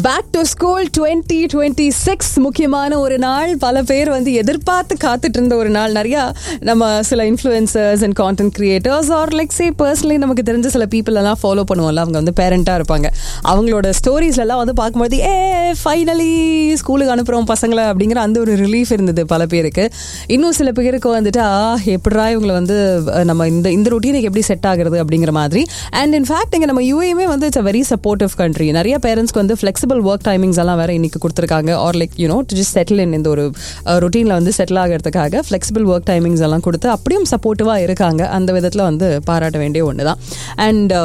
Back to school twenty twenty six முக்கியமான ஒரு நாள் பல பேர் வந்து எதிர்பார்த்து காத்துட்டு இருந்த ஒரு நாள் நிறைய நம்ம சில influencers and content creators are like say personally நமக்கு தெரிஞ்ச சில பீப்புள் எல்லாம் ஃபாலோ பண்ணுவோம்ல அவங்க வந்து பேரண்டாக இருப்பாங்க அவங்களோட ஸ்டோரிஸ் எல்லாம் வந்து பார்க்கும்போது ஏ ஃபைனலி ஸ்கூலுக்கு அனுப்புகிறோம் பசங்களை அப்படிங்கிற அந்த ஒரு ரிலீஃப் இருந்தது பல பேருக்கு இன்னும் சில பேருக்கு வந்துட்டு ஆ எப்படா இவங்களை வந்து அஹ், நம்ம இந்த இந்த ரொட்டீனுக்கு எப்படி செட் ஆகுறது அப்படிங்கிற மாதிரி அண்ட் இன்ஃபேக்ட் இங்கே நம்ம யூஏமே வந்து it's a very supportive country நிறைய பேரண்ட்ஸ்க்கு வந்து ஃப்ளெக்சிபிள் ஒர்க் டைமிங்ஸ் எல்லாம் வேற இன்னைக்கு கொடுத்துருக்காங்க are like you know to just settle in இந்த ஒரு ரொட்டீனில் வந்து செட்டில் ஆகிறதுக்காக ஃப்ளெக்சிபிள் ஒர்க் டைமிங்ஸ் எல்லாம் கொடுத்து அப்படியும் சப்போர்ட்டிவாக இருக்காங்க அந்த விதத்தில் வந்து பாராட்ட வேண்டிய ஒன்று தான் அண்ட்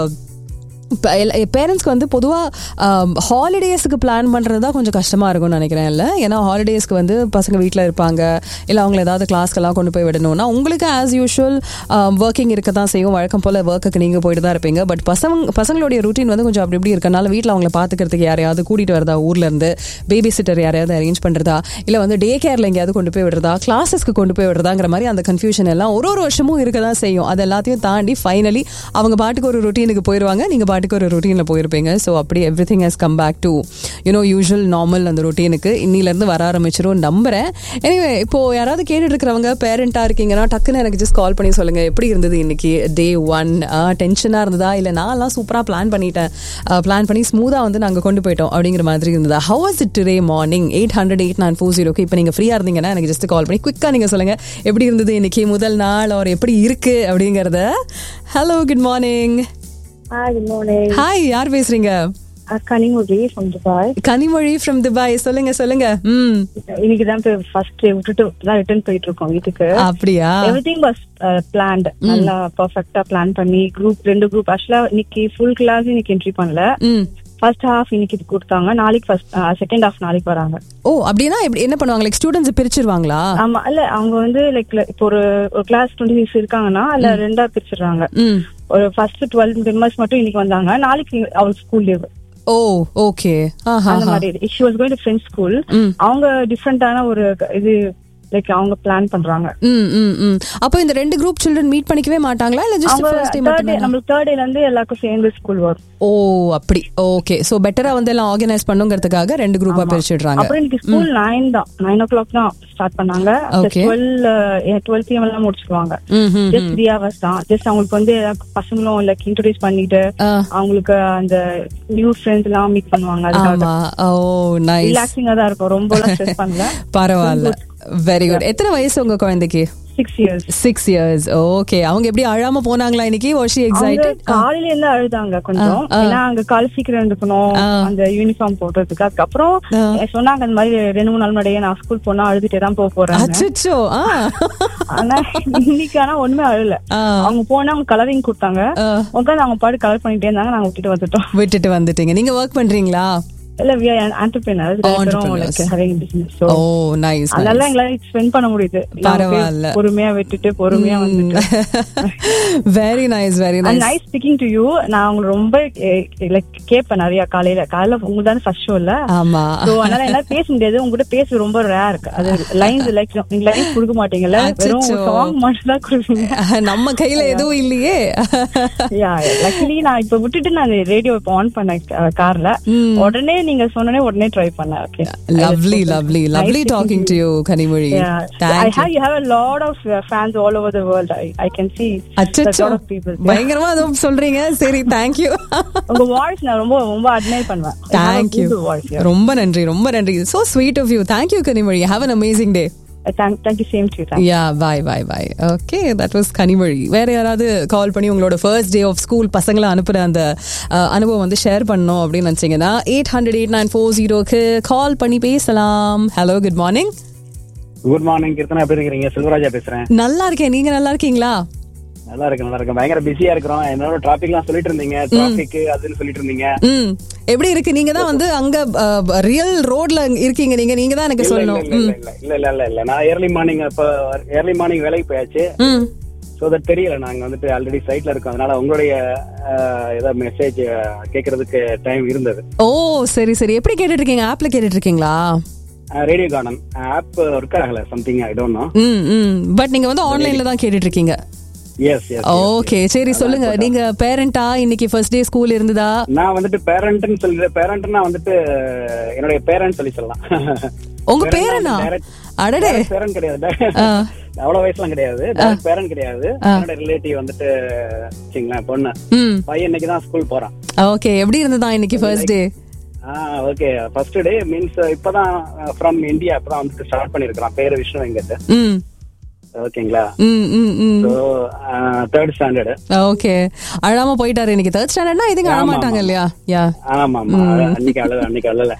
பேரண்ட்ஸ்க்கு வந்து பொதுவாக ஹாலிடேஸ்க்கு பிளான் பண்ணுறது தான் கொஞ்சம் கஷ்டமாக இருக்கும்னு நினைக்கிறேன் இல்லை ஏன்னா ஹாலிடேஸ்க்கு வந்து பசங்க வீட்டில் இருப்பாங்க இல்லை அவங்கள ஏதாவது கிளாஸ்க்கெல்லாம் கொண்டு போய் விடணும்னா உங்களுக்கு ஆஸ் யூஷுவல் ஒர்க்கிங் இருக்க தான் செய்யும் வழக்கம் போல் ஒர்க்குக்கு நீங்கள் போயிட்டு தான் இருப்பீங்க பட் பசங்க பசங்களுடைய ரூட்டீன் வந்து கொஞ்சம் அப்படி இப்படி இருக்கனால வீட்டில் அவங்கள பார்த்துக்கிறதுக்கு யாரையாவது கூட்டிகிட்டு வரதா ஊர்லேருந்து பேபி சிட்டர் யாரையாவது அரேஞ்ச் பண்ணுறதா இல்லை வந்து டே கேரில் எங்கேயாவது கொண்டு போய் விடுறதா கிளாஸஸ்க்கு கொண்டு போய் விடுறதாங்கிற மாதிரி அந்த கன்ஃபியூஷன் எல்லாம் ஒரு ஒரு வருஷமும் இருக்க தான் செய்யும் அது எல்லாத்தையும் தாண்டி ஃபைனலி அவங்க பாட்டுக்கு ஒரு ரொட்டீனுக்கு போயிடுவாங்க நீங்கள் பாட்டுக்கு ஒரு ரொட்டீனில் போயிருப்பீங்க ஸோ அப்படி everything has come back to you know usual normal அந்த ரொட்டீனுக்கு இன்னிலேருந்து வர ஆரம்பிச்சிரும் நம்புறேன் எனிவே இப்போ யாராவது கேட்டுட்டு இருக்கிறவங்க பேரண்டாக இருக்கீங்கன்னா டக்குன்னு எனக்கு ஜஸ்ட் கால் பண்ணி சொல்லுங்க எப்படி இருந்தது இன்னைக்கு டே ஒன் டென்ஷனாக இருந்ததா இல்லை நான்லாம் சூப்பராக பிளான் பண்ணிட்டேன் பிளான் பண்ணி ஸ்மூத்தாக வந்து நாங்கள் கொண்டு போயிட்டோம் அப்படிங்கிற மாதிரி இருந்ததா how was it today morning eight hundred eight nine four ஜீரோக்கு இப்போ நீங்கள் ஃப்ரீயாக இருந்தீங்கன்னா எனக்கு ஜஸ்ட் கால் பண்ணி குயிக்காக நீங்கள் சொல்லுங்கள் எப்படி இருந்தது இன்னைக்கு முதல் நாள் அவர் எப்படி இருக்கு அப்படிங்கிறத hello good morning Hi, good morning. Hi யார் பேசுறீங்க Uh, Kanimudi from Dubai. Kanimozhi from Dubai சொல்லுங்க சொல்லுங்க ம் இன்னைக்கு தான் ஃபர்ஸ்ட் விட்டுட்டு தான் ரிட்டர்ன் போயிட்டு இருக்கோம் வீட்டுக்கு அப்படியா எவ்ரிதிங் வாஸ் பிளான்ட் நல்லா பர்ஃபெக்டா பிளான் பண்ணி குரூப் ரெண்டு குரூப் ஆக்சுவலா இன்னைக்கு ஃபுல் கிளாஸ் இன்னைக்கு என்ட்ரி பண்ணல ம் ஃபர்ஸ்ட் ஹாஃப் இன்னைக்கு இது கொடுத்தாங்க நாளைக்கு ஃபர்ஸ்ட் செகண்ட் ஹாஃப் நாளைக்கு வராங்க ஓ அப்படின்னா எப்படி என்ன பண்ணுவாங்க லைக் ஸ்டூடெண்ட்ஸ் பிரிச்சிருவாங்களா ஆமா இல்ல அவங்க வந்து லைக் இப்போ ஒரு ஒரு கிளாஸ் டுவெண்ட்டி சிக்ஸ் இருக்காங்கன்னா அதுல ரெண்டா பிரிச்சிடுறாங்க ம் ஒரு ஃபர்ஸ்ட் டுவெல் மெம்பர்ஸ் மட்டும் இன்னைக்கு வந்தாங்க நாளைக்கு அவள் ஸ்கூல் லீவ் ஓ ஓகே ஆஹா அந்த மாதிரி she was going to friends school ம். அவங்க டிஃப்ரெண்டான ஒரு இது லைக் அவங்க பிளான் பண்றாங்க ம் ம் ம் அப்போ இந்த ரெண்டு குரூப் சில்ட்ரன் மீட் பண்ணிக்கவே மாட்டாங்களா இல்ல ஜஸ்ட் அவங்க ஃபர்ஸ்ட் டே தேர்ட் டே மட்டும் நம்மளுக்கு தேர்ட் டேல இருந்து எல்லாருக்கும் சேர்ந்து ஸ்கூல் வரும் ஓ அப்படி ஓகே சோ பெட்டரா வந்து எல்லாம் ஆர்கனைஸ் பண்ணுங்கிறதுக்காக ரெண்டு குரூப்பா பிரிச்சிடுறாங்க அப்புறம் இன்னைக்கு ஸ்கூல் நைன் தான் நைன் ஓ கிளாக் தான் ஸ்டார்ட் பண்ணாங்க Okay. டுவெல் டுவெல் பிஎம் எல்லாம் முடிச்சிருவாங்க ம் ம் ஜஸ்ட் த்ரீ ஹவர்ஸ் தான் ஜஸ்ட் அவங்களுக்கு வந்து பசங்களும் லைக் இன்ட்ரோடியூஸ் பண்ணிட்டு ஆ, அவங்களுக்கு அந்த நியூ ஃப்ரெண்ட்ஸ் எல்லாம் மீட் பண்ணுவாங்க அதுக்காக ஆமா ஓ நைஸ் ரிலாக்ஸிங்கா தான் இருக்கும் ரொம்ப ஸ்ட்ரெஸ் பண்ணல பரவாயில்ல வெரி குட் எத்தனை வயசு உங்க குழந்தைக்கு six years six years okay அவங்க எப்படி அழாம போனாங்களா இன்னைக்கு வாஸ் ஷி அவங்க எக்ஸைட்டட் காலையில இருந்து அழுதாங்க கொஞ்சம் ஏன்னா அங்க காலை சீக்கிரம் இருக்கணும் அந்த யூனிஃபார்ம் போடுறதுக்கு அதுக்கப்புறம் சொன்னாங்க அந்த மாதிரி ரெண்டு மூணு நாள் முன்னாடியே நான் ஸ்கூல் போனா அழுதுட்டே தான் போக போறேன் அச்சோ ஆ ஆனா இன்னைக்கு ஆனா ஒண்ணுமே அழுல ஆ. அவங்க போனா அவங்க கலரிங் கொடுத்தாங்க ஆ. உட்காந்து அவங்க பாட்டு கலர் பண்ணிட்டே இருந்தாங்க நாங்க விட்டுட்டு வந்துட்டோம் விட்டுட்டு வந்துட்டீங்க நீங்க ஒர்க் பண்றீங்களா இல்ல we are entrepreneur Entrepreneurs. Like having business so oh nice அதனால எங்களால ஸ்பெண்ட் பண்ண முடியுது நாங்க போய் பரவாயில்ல. பொறுமையா விட்டுட்டு பொறுமையா வந்துட்டு very nice very and nice nice speaking to you நான் உங்களை ரொம்ப லைக் கேட்பேன் நிறைய காலையில காலையில உங்களுக்கு தானே ஃபர்ஸ்ட் ஷோ இல்ல ஆமா சோ அதனால என்னால பேச முடியாது உங்ககிட்ட பேச ரொம்ப ரேர் இருக்கு அது லைன்ஸ் லைக் நீங்க லைன்ஸ் கொடுக்க மாட்டீங்கல்ல வெறும் அச்சச்சோ. சாங் மட்டும் தான் கொடுப்பீங்க நம்ம கையில எதுவும் இல்லையே யா லக்கிலி நான் இப்ப விட்டுட்டு நான் ரேடியோ இப்ப ஆன் பண்ணேன் கார்ல உடனே நீங்க சொன்னனே உடனே ட்ரை பண்ணேன் okay lovely lovely lovely talking to you Kanimozhi I thank have you have a lot of uh, fans all over the world i i can see a அச்சச்சோ lot of people பயங்கரமா அதுவும் சொல்றீங்க சரி தேங்க் யூ உங்க voice நான் ரொம்ப ரொம்ப admire பண்ணுவேன் தேங்க் யூ வாய்ஸ் ரொம்ப நன்றி ரொம்ப நன்றி so sweet of you thank you Kanimozhi have an amazing day thank thank you same to thank ya bye bye bye okay that was Kanimozhi வேற யாராவது கால் பண்ணி உங்களோட ஃபர்ஸ்ட் டே ஆஃப் ஸ்கூல் பசங்களை அனுப்புற அந்த அஹ், அனுபவம் வந்து ஷேர் பண்ணணும் அப்படின்னு நினைச்சீங்கன்னா eight hundred eight nine four ஜீரோக்கு கால் பண்ணி பேசலாம் hello good morning good morning Keerthana எப்படி இருக்கிறீங்க செல்வராஜா பேசுறேன் நல்லா இருக்கேன் நீங்க நல்லா இருக்கீங்களா நல்லா இருக்கு நல்லா இருக்கு பயங்கர பிஸியா இருக்கிறோம் என்னோட டிராபிக் எல்லாம் சொல்லிட்டு இருந்தீங்க டிராபிக் அதுன்னு சொல்லிட்டு இருந்தீங்க ம் எப்படி இருக்கு நீங்க தான் வந்து அங்க ரியல் ரோட்ல இருக்கீங்க நீங்க நீங்க தான் எனக்கு இல்ல, இல்ல, சொல்லணும் இல்ல, இல்ல, இல்ல, இல்ல, இல்ல, இல்ல. நான் ஏர்லி மார்னிங் இப்ப ஏர்லி மார்னிங் வேலைக்கு போயாச்சு ம் சோ தட் தெரியல நாங்க வந்துட்டு ஆல்ரெடி சைட்ல இருக்கோம் அதனால உங்களுடைய அஹ், ஏதாவது மெசேஜ் கேட்கறதுக்கு டைம் இருந்தது ஓ சரி சரி எப்படி கேட்டுட்டு இருக்கீங்க ஆப்ல கேட்டுட்டு இருக்கீங்களா ரேடியோ கார்டன் ஆப் ஒர்க் ஆகல சம்திங் ஐ டோன்ட் நோ ம் ம் பட் நீங்க வந்து ஆன்லைன்ல தான் கேட்டுட்டு இருக்கீங்க எஸ் எஸ் ஓகே சரி சொல்லுங்க நீங்க பேரண்டா இன்னைக்கு ஃபர்ஸ்ட் டே ஸ்கூல் இருந்ததா நான் வந்துட்டு பேரண்ட்னு சொல்லி பேரண்ட்னா வந்துட்டு என்னுடைய பேரண்ட் சொல்லி சொல்லலாம் உங்க பேரனா அடடே பேரண்ட் கிடையாது ஆ. அவ்வளவு வயசுலாம் கிடையாது பேரண்ட் கிடையாது என்னோட ரிலேட்டிவ் வந்துட்டு வச்சுங்களேன் பொண்ணு ம் பையன் இன்னைக்கு தான் ஸ்கூல் போறான் ஓகே எப்படி இருந்ததா இன்னைக்கு ஃபர்ஸ்ட் டே ஆ ஓகே ஃபர்ஸ்ட் டே மீன்ஸ் இப்பதான் ஃப்ரம் இந்தியா இப்பதான் வந்துட்டு ஸ்டார்ட் பண்ணிருக்கான் பேரு விஷ்ணு வெங்கட் ம் ஓகேங்களா ம் ம் ம் ஸோ தேர்ட் ஸ்டாண்டர்டு ஓகே அழாம போயிட்டாரு இன்னைக்கு தேர்ட் ஸ்டாண்டர்ட்னா இதுங்க அழ மாட்டாங்க இல்லையா யா ஆமா ஆமா அன்னைக்கு அழல அன்னைக்கு அழல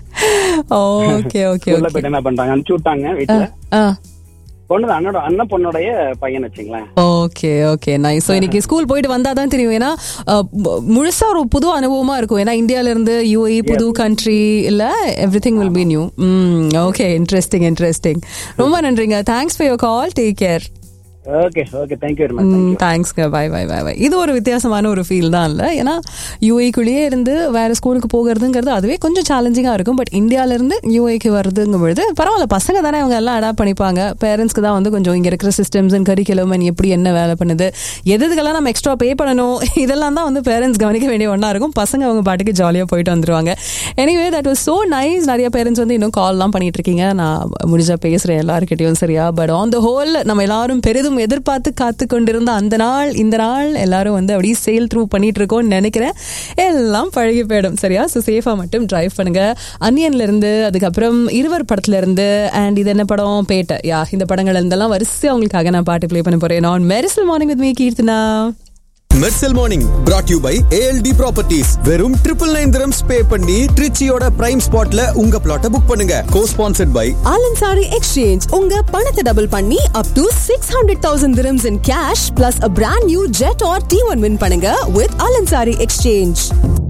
ஓகே ஓகே உள்ள போயிட்டு என்ன பண்றாங்க அனுப்பிச்சு விட்டாங்க வீட்டுல ஆ பொண்ணு அண்ணோட அண்ணன் பொண்ணுடைய பையன் வச்சுங்களேன் ஓகே ஓகே நைஸ் ஸோ இன்னைக்கு ஸ்கூல் போயிட்டு வந்தா தான் தெரியும் ஏன்னா அஹ், மு- முழுசா ஒரு புது அனுபவமா இருக்கும் ஏன்னா இந்தியால இருந்து யூஏ புது கண்ட்ரி இல்ல everything will be new hmm okay interesting interesting ரொம்ப நன்றிங்க thanks for your call take care okay okay thank you very much தேங்க்ஸ்ங்க பை பை பை பை இது ஒரு வித்தியாசமான ஒரு ஃபீல் தான் இல்லை ஏன்னா யூஏக்குள்ளேயே இருந்து வேற ஸ்கூலுக்கு போகிறதுங்கிறது அதுவே கொஞ்சம் சேலஞ்சிங்காக இருக்கும் பட் இந்தியாவிலேருந்து யூஏக்கு வருதுங்கும் பொழுது பரவாயில்ல பசங்க தானே அவங்க எல்லாம் அடாப்ட் பண்ணிப்பாங்க பேரண்ட்ஸ்க்கு தான் வந்து கொஞ்சம் இங்கே இருக்கிற சிஸ்டம்ஸ் அண்ட் கரிக்குலம் அண்ட் எப்படி என்ன வேலை பண்ணுது எது எதுக்கெல்லாம் நம்ம எக்ஸ்ட்ரா பே பண்ணணும் இதெல்லாம் தான் வந்து பேரண்ட்ஸ் கவனிக்க வேண்டிய ஒன்றா இருக்கும் பசங்க அவங்க பாட்டுக்கு ஜாலியாக போயிட்டு வந்துருவாங்க anyway that was so nice நிறைய பேரண்ட்ஸ் வந்து இன்னும் கால்லாம் பண்ணிட்டு இருக்கீங்க நான் முடிஞ்சா பேசுகிறேன் எல்லாருக்கிட்டையும் சரியா பட் ஆன் த ஹோல் நம்ம எல்லாரும் பெரிதும் எதிர்பார்த்து காத்து கொண்டிருந்த அந்த நாள் இந்த நாள் எல்லாரும் வந்து அப்படியே சேல் த்ரூ பண்ணிட்டு இருக்கோம்னு நினைக்கிறேன் எல்லாம் பழகி போயிடும் சரியா ஸோ சேஃபாக மட்டும் டிரைவ் பண்ணுங்க அன்னியன்ல இருந்து அதுக்கப்புறம் இருவர் படத்துல இருந்து அண்ட் இது என்ன படம் பேட்டை யா இந்த படங்கள் இருந்தெல்லாம் வரிசையாக உங்களுக்காக நான் பாட்டு ப்ளே பண்ண போறேன் நான் Mersal morning with me Keerthana Mersal morning brought you by ALT properties வெறும் ட்ரிபிள் நைன் திரம்ஸ் பே பண்ணி ட்ரிச்சியோட பிரைம் ஸ்பாட்ல உங்க பிளாட்டை புக் பண்ணுங்க co sponsored by Al Ansari exchange உங்க பணத்தை டபுள் பண்ணி up to six hundred thousand dirhams in cash plus a brand new Jetour T one win பண்ணுங்க வித் ஆலன்சாரி எக்ஸ்சேஞ்ச்